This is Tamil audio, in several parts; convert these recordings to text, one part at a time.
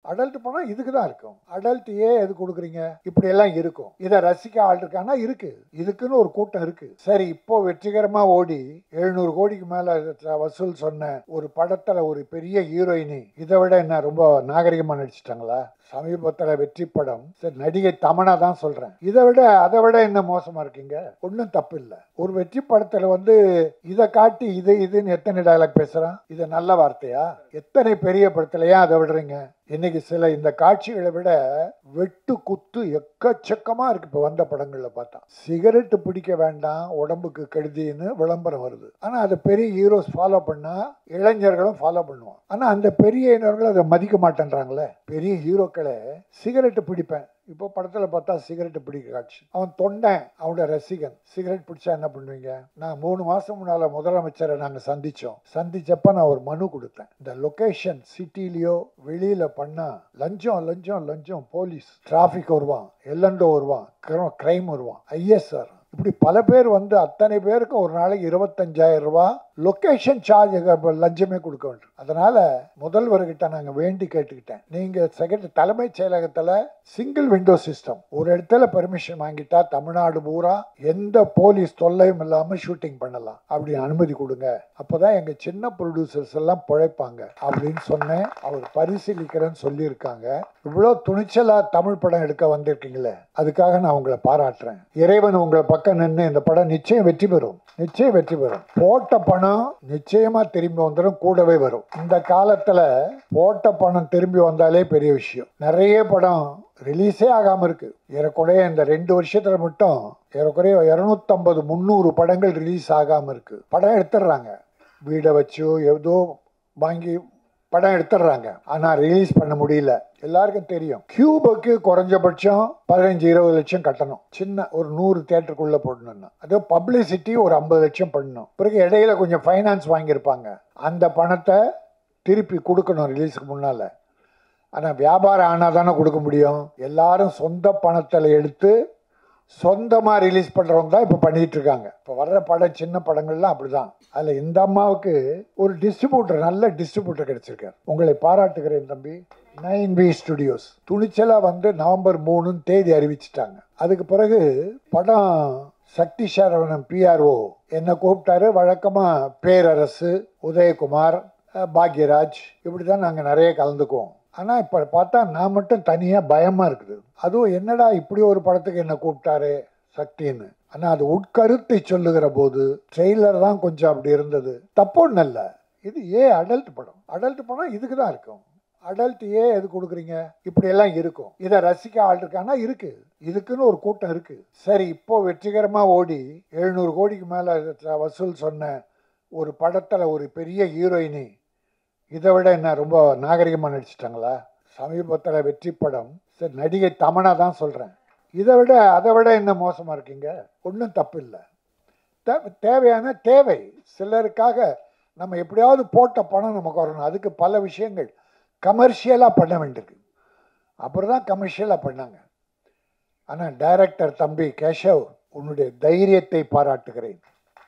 அடல்ட் படம் இதுக்கு தான் இருக்கும் அடல்ட் ஏன் எது கொடுக்குறீங்க இப்படி எல்லாம் இருக்கும் இதை ரசிக்க ஆள் இருக்கானா இருக்கு இதுக்குன்னு ஒரு கூட்டம் இருக்கு சரி இப்போ வெற்றிகரமா ஓடி எழுநூறு கோடிக்கு மேல வசூல் சொன்ன ஒரு படத்துல ஒரு பெரிய ஹீரோயினி இதை விட என்ன ரொம்ப நாகரிகமா நடிச்சிட்டாங்களா சமீபத்துல வெற்றி படம் சரி நடிகை தமனா தான் சொல்றேன் இதை விட அதை விட என்ன மோசமா இருக்கீங்க ஒன்றும் தப்பு இல்லை ஒரு வெற்றி படத்துல வந்து இதை காட்டி இது இதுன்னு எத்தனை டயலாக் பேசுறான் இது நல்ல வார்த்தையா எத்தனை பெரிய படத்துலயா அதை விடுறீங்க இன்னைக்கு சில இந்த காட்சிகளை விட வெட்டு குத்து எக்கச்சக்கமா இருக்கு இப்போ வந்த படங்கள்ல பார்த்தா சிகரெட் பிடிக்க வேண்டாம் உடம்புக்கு கெடுதின்னு விளம்பரம் வருது ஆனா அதை பெரிய ஹீரோஸ் ஃபாலோ பண்ணா இளைஞர்களும் ஃபாலோ பண்ணுவான் ஆனா அந்த பெரிய இளைஞர்கள் அதை மதிக்க மாட்டேன்றாங்களே பெரிய ஹீரோக்களை சிகரெட் பிடிப்பேன் இப்போ படத்துல பார்த்தா சிகரெட் பிடிக்க காட்சி அவன் தொண்டன் அவனோட ரசிகன் சிகரெட் பிடிச்சா என்ன பண்ணுவீங்க நான் மூணு மாசம் முன்னால முதலமைச்சரை நாங்க சந்திச்சோம் சந்திச்சப்ப நான் ஒரு மனு கொடுத்தேன் இந்த லொகேஷன் சிட்டிலயோ வெளியில பண்ணா லஞ்சம் லஞ்சம் லஞ்சம் போலீஸ் டிராபிக் வருவான் எல்லண்டோ வருவான் கிரைம் வருவான் ஐஎஸ்ஆர் இப்படி பல பேர் வந்து அத்தனை பேருக்கும் ஒரு நாளைக்கு இருபத்தஞ்சாயிரம் ரூபாய் லொக்கேஷன் சார்ஜ் லஞ்சமே கொடுக்க வேண்டும் அதனால முதல்வர்கிட்ட நாங்கள் வேண்டி கேட்டுக்கிட்டேன் நீங்க செகண்ட் தலைமைச் செயலகத்தில் சிங்கிள் விண்டோ சிஸ்டம் ஒரு இடத்துல பெர்மிஷன் வாங்கிட்டா தமிழ்நாடு பூரா எந்த போலீஸ் தொல்லையும் இல்லாமல் ஷூட்டிங் பண்ணலாம் அப்படி அனுமதி கொடுங்க அப்போதான் எங்க சின்ன ப்ரொடியூசர்ஸ் எல்லாம் பிழைப்பாங்க அப்படின்னு சொன்னேன் அவர் பரிசீலிக்கிறேன்னு சொல்லியிருக்காங்க இவ்வளோ துணிச்சலா தமிழ் படம் எடுக்க வந்திருக்கீங்களே அதுக்காக நான் உங்களை பாராட்டுறேன் இறைவன் உங்களை பக்கம் நின்று இந்த படம் நிச்சயம் வெற்றி பெறும் நிச்சயம் வெற்றி பெறும் போட்ட பணம் நிச்சயமா திரும்பி வந்துடும் கூடவே வரும் இந்த காலத்துல போட்ட பணம் திரும்பி வந்தாலே பெரிய விஷயம் நிறைய படம் ரிலீஸே ஆகாம இருக்கு ஏறக்குறைய இந்த ரெண்டு வருஷத்துல மட்டும் ஏறக்குறைய இருநூத்தம்பது முந்நூறு படங்கள் ரிலீஸ் ஆகாம இருக்கு படம் எடுத்துடுறாங்க வீடை வச்சோ ஏதோ வாங்கி படம் எடுத்துடுறாங்க ஆனா ரிலீஸ் பண்ண முடியல எல்லாருக்கும் தெரியும் கியூபுக்கு குறைஞ்சபட்சம் பதினஞ்சு இருபது லட்சம் கட்டணும் சின்ன ஒரு நூறு தேட்டருக்குள்ள போடணும்னா அதே பப்ளிசிட்டி ஒரு ஐம்பது லட்சம் பண்ணணும் பிறகு இடையில கொஞ்சம் ஃபைனான்ஸ் வாங்கியிருப்பாங்க அந்த பணத்தை திருப்பி கொடுக்கணும் ரிலீஸுக்கு முன்னால ஆனால் வியாபாரம் ஆனால் தானே கொடுக்க முடியும் எல்லாரும் சொந்த பணத்தில் எடுத்து சொந்தமாக ரிலீஸ் பண்ணுறவங்க தான் இப்போ பண்ணிட்டு இருக்காங்க இப்போ வர்ற படம் சின்ன படங்கள்லாம் அப்படிதான் அதில் இந்த அம்மாவுக்கு ஒரு டிஸ்ட்ரிபியூட்டர் நல்ல டிஸ்ட்ரிபியூட்டர் கிடைச்சிருக்காரு உங்களை பாராட்டுகிறேன் தம்பி நைன் வி ஸ்டுடியோஸ் துணிச்சலாக வந்து நவம்பர் மூணுன்னு தேதி அறிவிச்சிட்டாங்க அதுக்கு பிறகு படம் சக்தி சரவணன் பிஆர்ஓ என்னை கூப்பிட்டாரு வழக்கமாக பேரரசு உதயகுமார் அஹ், பாக்யராஜ் இப்படி தான் நாங்கள் நிறைய கலந்துக்குவோம் ஆனால் இப்போ பார்த்தா நான் மட்டும் தனியாக பயமாக இருக்குது அதுவும் என்னடா இப்படி ஒரு படத்துக்கு என்னை கூப்பிட்டாரு சக்தின்னு ஆனால் அது உட்கருத்தை சொல்லுகிற போது ட்ரெய்லர் தான் கொஞ்சம் அப்படி இருந்தது தப்பொன்னு இல்லை இது ஏன் அடல்ட் படம் அடல்ட் படம் இதுக்கு தான் இருக்கும் அடல்ட் ஏன் எது கொடுக்குறீங்க இப்படி எல்லாம் இருக்கும் இதை ரசிக்க ஆள் இருக்கானா இருக்கு இதுக்குன்னு ஒரு கூட்டம் இருக்கு சரி இப்போ வெற்றிகரமா ஓடி எழுநூறு கோடிக்கு மேல வசூல் சொன்ன ஒரு படத்துல ஒரு பெரிய ஹீரோயினி இதை விட என்ன ரொம்ப நாகரிகமா நடிச்சிட்டாங்களா சமீபத்தில் வெற்றி படம் சரி நடிகை தமனா தான் சொல்றேன் இதை விட அதை விட என்ன மோசமா இருக்கீங்க ஒன்றும் தப்பு இல்லை தே- தேவையான தேவை சிலருக்காக நம்ம எப்படியாவது போட்ட பணம் நமக்கு வரணும் அதுக்கு பல விஷயங்கள் கமர்ஷியலாக பண்ண வேண்டியிருக்கு அப்புறம் தான் கமர்ஷியலாக பண்ணாங்க ஆனால் டைரக்டர் தம்பி கேஷவ் உன்னுடைய தைரியத்தை பாராட்டுகிறேன்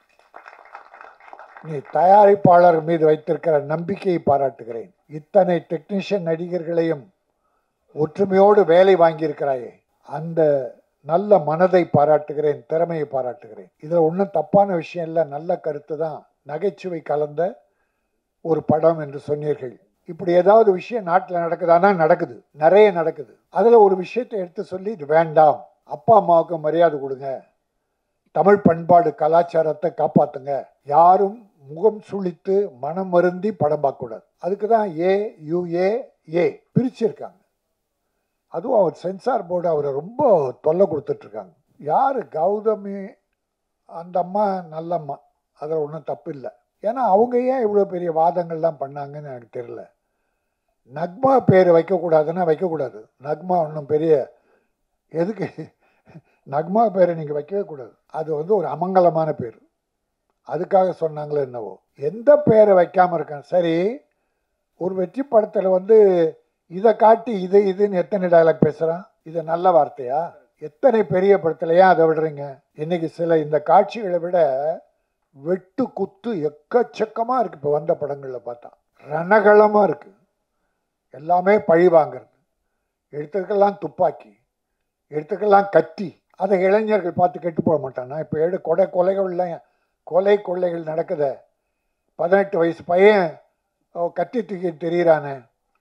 நீ தயாரிப்பாளர் மீது வைத்திருக்கிற நம்பிக்கையை பாராட்டுகிறேன் இத்தனை டெக்னீஷியன் நடிகர்களையும் ஒற்றுமையோடு வேலை வாங்கியிருக்கிறாயே அந்த நல்ல மனதை பாராட்டுகிறேன் திறமையை பாராட்டுகிறேன் இதில் ஒன்றும் தப்பான விஷயம் இல்லை நல்ல கருத்து தான் நகைச்சுவை கலந்த ஒரு படம் என்று சொன்னீர்கள் இப்படி ஏதாவது விஷயம் நாட்டில் நடக்குதானா நடக்குது நிறைய நடக்குது அதில் ஒரு விஷயத்தை எடுத்து சொல்லி இது வேண்டாம் அப்பா அம்மாவுக்கு மரியாதை கொடுங்க தமிழ் பண்பாடு கலாச்சாரத்தை காப்பாத்துங்க யாரும் முகம் சுளித்து மனம் வருந்தி படம் பார்க்கக்கூடாது அதுக்கு தான் ஏ யுஏ ஏ பிரிச்சிருக்காங்க அதுவும் அவர் சென்சார் போர்டு அவரை ரொம்ப தொல்லை கொடுத்துட்ருக்காங்க யார் கௌதமி அந்த அம்மா நல்ல அம்மா அதில் ஒன்றும் தப்பு இல்லை ஏன்னா அவங்க ஏன் இவ்வளோ பெரிய வாதங்கள்லாம் பண்ணாங்கன்னு எனக்கு தெரியல நக்மா பேர் வைக்கக்கூடாதுன்னா வைக்கக்கூடாது நக்மா ஒன்றும் பெரிய எதுக்கு நக்மா பேரை நீங்கள் வைக்கவே கூடாது அது வந்து ஒரு அமங்கலமான பேர் அதுக்காக சொன்னாங்களோ என்னவோ எந்த பேரை வைக்காமல் இருக்கேன் சரி ஒரு வெற்றி படத்தில் வந்து இதை காட்டி இது இதுன்னு எத்தனை டயலாக் பேசுகிறான் இது நல்ல வார்த்தையா எத்தனை பெரிய படத்துல ஏன் அதை விடுறீங்க இன்னைக்கு சில இந்த காட்சிகளை விட வெட்டு குத்து எக்கச்சக்கமாக இருக்கு இப்போ வந்த படங்களில் பார்த்தா ரணகளமாக இருக்கு எல்லாமே பழி வாங்குறது எடுத்ததுக்கெல்லாம் துப்பாக்கி எடுத்துக்கெல்லாம் கத்தி அதை இளைஞர்கள் பார்த்து கெட்டு போட மாட்டானா இப்போ ஏழு கொடை கொலைகள்லாம் கொலை கொள்ளைகள் நடக்குதே பதினெட்டு வயசு பையன் அவன் கத்தி தூக்கி தெரியிறானே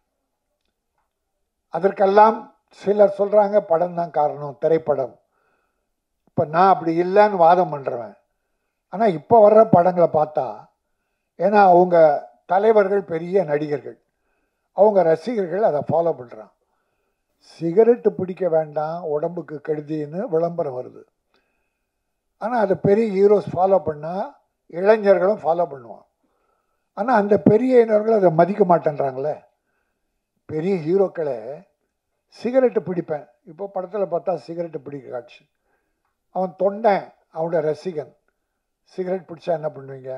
அதற்கெல்லாம் சிலர் சொல்கிறாங்க படம் தான் காரணம் திரைப்படம் இப்போ நான் அப்படி இல்லைன்னு வாதம் பண்ணுறவன் ஆனால் இப்போ வர்ற படங்களை பார்த்தா ஏன்னா அவங்க தலைவர்கள் பெரிய நடிகர்கள் அவங்க ரசிகர்கள் அதை ஃபாலோ பண்ணுறான் சிகரெட்டு பிடிக்க வேண்டாம் உடம்புக்கு கெடுதின்னு விளம்பரம் வருது ஆனால் அதை பெரிய ஹீரோஸ் ஃபாலோ பண்ணால் இளைஞர்களும் ஃபாலோ பண்ணுவான் ஆனால் அந்த பெரிய இளைஞர்கள் அதை மதிக்க மாட்டேன்றாங்களே பெரிய ஹீரோக்களை சிகரெட்டு பிடிப்பேன் இப்போ படத்தில் பார்த்தா சிகரெட்டு பிடிக்க காட்சி அவன் தொண்டன் அவனோட ரசிகன் சிகரெட் பிடிச்சா என்ன பண்ணுவீங்க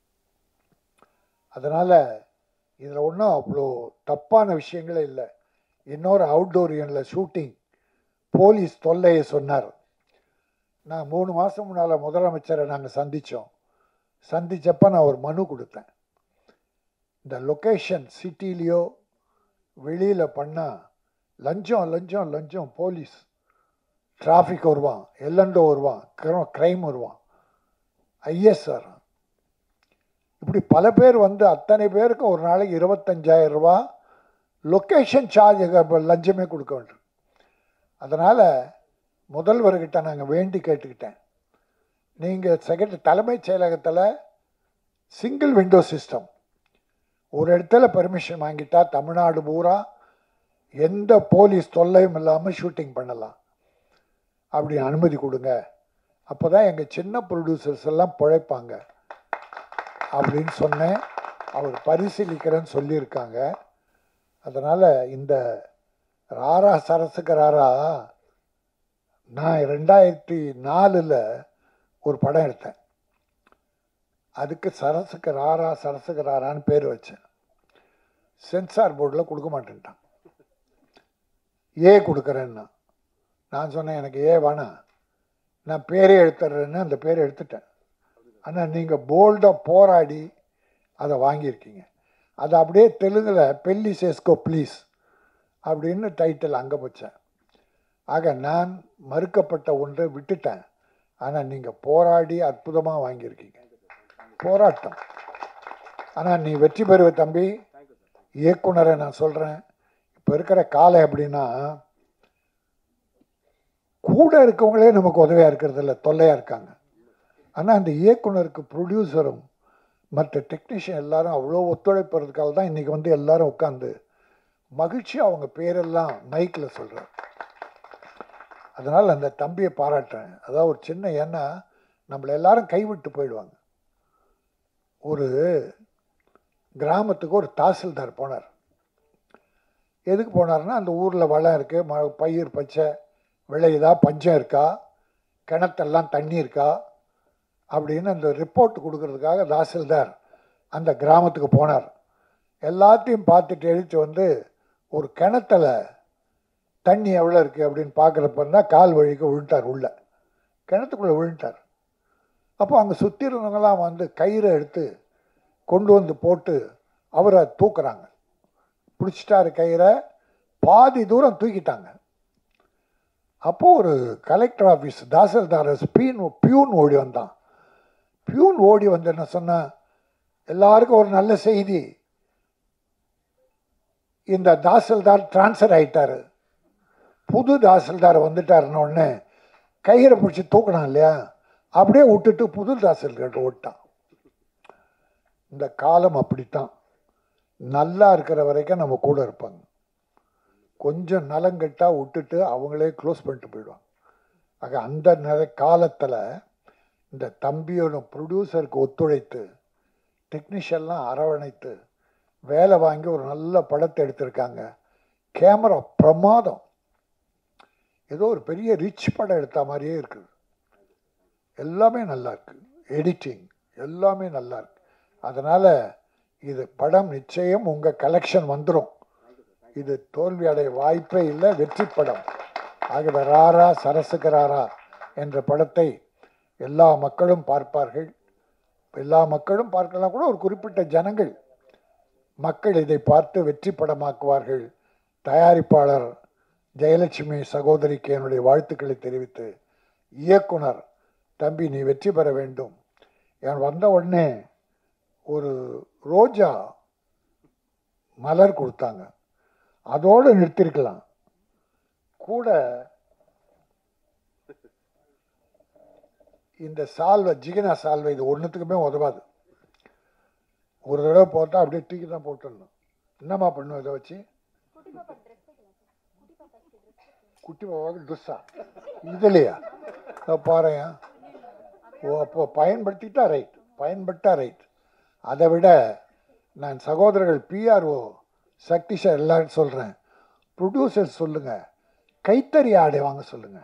அதனால் இதில் ஒன்றும் அவ்வளோ தப்பான விஷயங்களே இல்லை இன்னொரு அவுட்டோரியனில் ஷூட்டிங் போலீஸ் தொல்லையை சொன்னார் நான் மூணு மாதம் முன்னால் முதலமைச்சரை நாங்கள் சந்தித்தோம் சந்தித்தப்போ நான் ஒரு மனு கொடுத்தேன் இந்த லொக்கேஷன் சிட்டிலேயோ வெளியில் பண்ணால் லஞ்சம் லஞ்சம் லஞ்சம் போலீஸ் டிராஃபிக் வருவான் எல்லண்டோ வருவான் க்ரைம் வருவான் ஐஎஸ்ஆர் இப்படி பல பேர் வந்து அத்தனை பேருக்கு ஒரு நாளைக்கு இருபத்தஞ்சாயிரம் ரூபா லொக்கேஷன் சார்ஜ் லஞ்சமே கொடுக்க வேண்டும் அதனால் முதல்வர்கிட்ட நாங்கள் வேண்டி கேட்டுக்கிட்டேன் நீங்கள் செகண்ட் தலைமைச் செயலகத்தில் சிங்கிள் விண்டோ சிஸ்டம் ஒரு இடத்துல பெர்மிஷன் வாங்கிட்டா தமிழ்நாடு பூரா எந்த போலீஸ் தொல்லையும் இல்லாமல் ஷூட்டிங் பண்ணலாம் அப்படி அனுமதி கொடுங்க அப்போ தான் எங்கள் சின்ன ப்ரொடியூசர்ஸ் எல்லாம் பிழைப்பாங்க அப்படின்னு சொன்னேன் அவர் பரிசீலிக்கிறேன்னு சொல்லியிருக்காங்க அதனால் இந்த ராரா சரசுக்கு ராரா நான் ரெண்டாயிரத்தி நாலில் ஒரு படம் எடுத்தேன் அதுக்கு சரசுக்கு ராரா சரசுக்கு ராரான்னு பேர் வச்சேன் சென்சார் போர்டில் கொடுக்க மாட்டேன்ட்டான் ஏ கொடுக்குறேன்னா நான் சொன்னேன் எனக்கு ஏ வேணாம் நான் பேரே எடுத்துடுறேன்னு அந்த பேரை எடுத்துட்டேன் ஆனால் நீங்கள் போல்டாக போராடி அதை வாங்கியிருக்கீங்க அது அப்படியே தெலுங்கில் பெல்லி சேஸ்கோ ப்ளீஸ் அப்படின்னு டைட்டில் அங்கே வச்சேன் ஆக நான் மறுக்கப்பட்ட ஒன்றை விட்டுட்டேன் ஆனால் நீங்கள் போராடி அற்புதமாக வாங்கியிருக்கீங்க போராட்டம் ஆனால் நீ வெற்றி பெறுவ தம்பி இயக்குனரை நான் சொல்கிறேன் இப்போ இருக்கிற காலம் எப்படின்னா கூட இருக்கவங்களே நமக்கு உதவியாக இருக்கிறது இல்லை தொல்லையாக இருக்காங்க ஆனால் அந்த இயக்குனருக்கு ப்ரொடியூசரும் மற்ற டெக்னீஷியன் எல்லாரும் அவ்வளோ ஒத்துழைப்புறதுக்காக தான் இன்றைக்கி வந்து எல்லாரும் உட்காந்து மகிழ்ச்சியாக அவங்க பேரெல்லாம் மைக்கில் சொல்கிறார் அதனால் அந்த தம்பியை பாராட்டுறேன் அதாவது ஒரு சின்ன ஏன்னா நம்மளை எல்லாரும் கைவிட்டு போயிடுவாங்க ஒரு கிராமத்துக்கு ஒரு தாசில்தார் போனார் எதுக்கு போனார்னா அந்த ஊரில் வளம் இருக்குது ம பயிர் பச்சை விளையுதா பஞ்சம் இருக்கா கிணத்தெல்லாம் தண்ணி இருக்கா அப்படின்னு அந்த ரிப்போர்ட் கொடுக்கறதுக்காக தாசில்தார் அந்த கிராமத்துக்கு போனார் எல்லாத்தையும் பார்த்துட்டு எழுத்து வந்து ஒரு கிணத்துல தண்ணி எவ்வளோ இருக்குது அப்படின்னு பார்க்குறப்ப கால் வழிக்கு விழுட்டார் உள்ள கிணத்துக்குள்ளே விழுந்துட்டார் அப்போ அங்கே சுற்றி இருந்தவங்கலாம் வந்து கயிறை எடுத்து கொண்டு வந்து போட்டு அவரை தூக்குறாங்க பிடிச்சிட்டாரு கயிறை பாதி தூரம் தூக்கிட்டாங்க அப்போது ஒரு கலெக்டர் ஆஃபீஸ் தாசில்தார் ஸ்பீன் பியூன் ஓடி வந்தான் பியூன் ஓடி வந்து என்ன சொன்னா எல்லாருக்கும் ஒரு நல்ல செய்தி இந்த தாசில்தார் டிரான்ஸ்ஃபர் ஆயிட்டாரு புது தாசில்தார் வந்துட்டாருன்னு உடனே கயிறை பிடிச்சி தூக்கினான் இல்லையா அப்படியே விட்டுட்டு புது தாசில்தார் ஓட்டான் இந்த காலம் அப்படித்தான் நல்லா இருக்கிற வரைக்கும் நம்ம கூட இருப்பாங்க கொஞ்சம் நலங்கட்டா விட்டுட்டு அவங்களே க்ளோஸ் பண்ணிட்டு போயிடுவாங்க ஆக அந்த நிலை காலத்தில் இந்த தம்பியோட ப்ரொடியூசருக்கு ஒத்துழைத்து டெக்னீஷியன்லாம் அரவணைத்து வேலை வாங்கி ஒரு நல்ல படத்தை எடுத்திருக்காங்க கேமரா பிரமாதம் ஏதோ ஒரு பெரிய ரிச் படம் எடுத்த மாதிரியே இருக்குது எல்லாமே நல்லா இருக்கு எடிட்டிங் எல்லாமே நல்லா இருக்கு அதனால் இது படம் நிச்சயம் உங்கள் கலெக்ஷன் வந்துடும் இது தோல்வி அடைய வாய்ப்பே இல்லை வெற்றி படம் ஆகவே ராரா சரசுகராரா என்ற படத்தை எல்லா மக்களும் பார்ப்பார்கள் எல்லா மக்களும் பார்க்கலாம் கூட ஒரு குறிப்பிட்ட ஜனங்கள் மக்கள் இதை பார்த்து வெற்றி படமாக்குவார்கள் தயாரிப்பாளர் ஜெயலட்சுமி சகோதரிக்கு என்னுடைய வாழ்த்துக்களை தெரிவித்து இயக்குனர் தம்பி நீ வெற்றி பெற வேண்டும் என் வந்த உடனே ஒரு ரோஜா மலர் கொடுத்தாங்க அதோடு நிறுத்திருக்கலாம் கூட இந்த சால்வை ஜிகினா சால்வை இது ஒன்றுத்துக்குமே உதவாது ஒரு தடவை போட்டால் அப்படியே தூக்கி தான் போட்டுடணும் என்னம்மா பண்ணும் இதை வச்சு குட்டி பாப்பாவுக்கு ட்ரெஸ்ஸா இதுலையா பாருங்க ஓ அப்போ பயன்படுத்திட்டா ரைட் பயன்பட்டா ரைட் அதை விட நான் சகோதரர்கள் பிஆர்ஓ சக்தி சார் எல்லாரும் சொல்கிறேன் ப்ரொடியூசர் சொல்லுங்கள் கைத்தறி ஆடை வாங்க சொல்லுங்கள்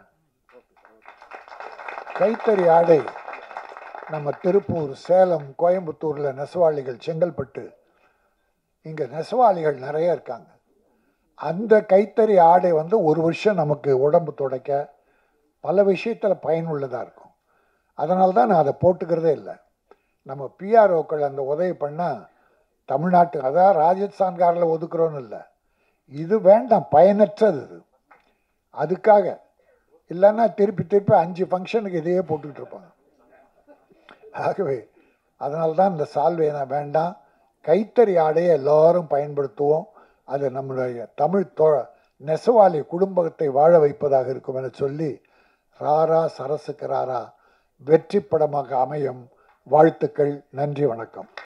கைத்தறி ஆடை நம்ம திருப்பூர் சேலம் கோயம்புத்தூரில் நெசவாளிகள் செங்கல்பட்டு இங்கே நெசவாளிகள் நிறைய இருக்காங்க அந்த கைத்தறி ஆடை வந்து ஒரு வருஷம் நமக்கு உடம்பு துடைக்க பல விஷயத்தில் பயனுள்ளதாக இருக்கும் அதனால தான் நான் அதை போட்டுக்கிறதே இல்லை நம்ம பிஆர்ஓக்கள் அந்த உதவி பண்ணால் தமிழ்நாட்டு அதான் ராஜஸ்தான்காரில் ஒதுக்குறோன்னு இல்லை இது வேண்டாம் பயனற்றது இது அதுக்காக இல்லைன்னா திருப்பி திருப்பி அஞ்சு ஃபங்க்ஷனுக்கு இதையே போட்டுக்கிட்டு இருப்பாங்க ஆகவே அதனால தான் இந்த சால்வையை நான் வேண்டாம் கைத்தறி ஆடையை எல்லாரும் பயன்படுத்துவோம் அது நம்முடைய தமிழ் தோ நெசவாளி குடும்பத்தை வாழ வைப்பதாக இருக்கும் என சொல்லி ராரா சரசுக்கு ராரா வெற்றி படமாக அமையும் வாழ்த்துக்கள் நன்றி வணக்கம்